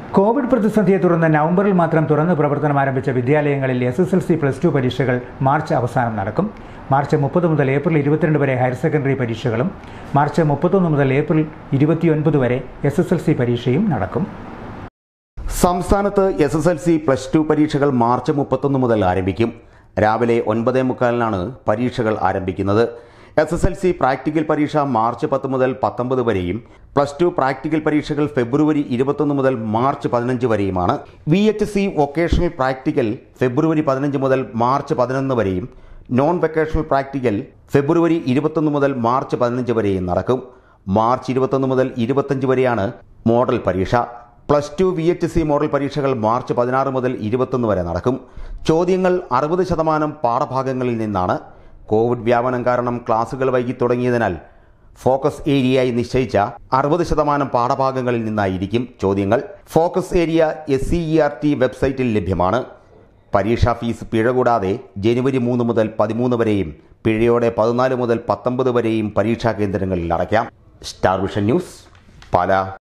Covid പ്രതിസന്ധിയെ തുടർന്ന് നവംബറിൽ മാത്രം തുറന്ന് പ്രവർത്തനം ആരംഭിച്ച വിദ്യാലയങ്ങളിൽ S S L C plus two പരീക്ഷകൾ മാർച്ച് അവസാനം നടക്കും മാർച്ച് മുപ്പത് മുതൽ ഏപ്രിൽ ഇരുപത്തിരണ്ട് വരെ ഹയർ സെക്കൻഡറി പരീക്ഷകളും മാർച്ച് മുപ്പത്തൊന്ന് മുതൽ ഏപ്രിൽ ഇരുപത്തിയൊൻപത് വരെ എസ് എസ് എൽ സി പരീക്ഷയും നടക്കും സംസ്ഥാനത്ത് S S L C plus two പരീക്ഷകൾ മാർച്ച് മുപ്പത്തൊന്ന് മുതൽ ആരംഭിക്കും രാവിലെ ഒൻപതേ മുക്കാലിനാണ് പരീക്ഷകൾ ആരംഭിക്കുന്നത് S S L C practical പരീക്ഷ മാർച്ച് പത്ത് മുതൽ പത്തൊമ്പത് വരെയും പ്ലസ് ടു പ്രാക്ടിക്കൽ പരീക്ഷകൾ ഫെബ്രുവരി ഇരുപത്തൊന്ന് മുതൽ മാർച്ച് പതിനഞ്ച് വരെയുമാണ് V H C vocational practical ഫെബ്രുവരി പതിനഞ്ച് മുതൽ മാർച്ച് പതിനൊന്ന് വരെയും നോൺ വെക്കേഷണൽ പ്രാക്ടിക്കൽ ഫെബ്രുവരി ഇരുപത്തൊന്ന് മുതൽ മാർച്ച് പതിനഞ്ച് വരെയും നടക്കും മാർച്ച് ഇരുപത്തൊന്ന് മുതൽ ഇരുപത്തഞ്ച് വരെയാണ് മോഡൽ പരീക്ഷ plus two V H C model പരീക്ഷകൾ മാർച്ച് പതിനാറ് മുതൽ ഇരുപത്തൊന്ന് വരെ നടക്കും ചോദ്യങ്ങൾ അറുപത് ശതമാനം പാഠഭാഗങ്ങളിൽ നിന്നാണ് കോവിഡ് വ്യാപനം കാരണം ക്ലാസുകൾ വൈകി തുടങ്ങിയതിനാൽ ഫോക്കസ് ഏരിയയായി നിശ്ചയിച്ച അറുപത് ശതമാനം പാഠഭാഗങ്ങളിൽ നിന്നായിരിക്കും ചോദ്യങ്ങൾ focus area S C E R T വെബ്സൈറ്റിൽ ലഭ്യമാണ് പരീക്ഷാ ഫീസ് പിഴ കൂടാതെ ജനുവരി മൂന്ന് മുതൽ പതിമൂന്ന് വരെയും പിഴയോടെ പതിനാല് മുതൽ പത്തൊമ്പത് വരെയും പരീക്ഷാ കേന്ദ്രങ്ങളിൽ അടയ്ക്കാം സ്റ്റാർ വിഷൻ ന്യൂസ് പാല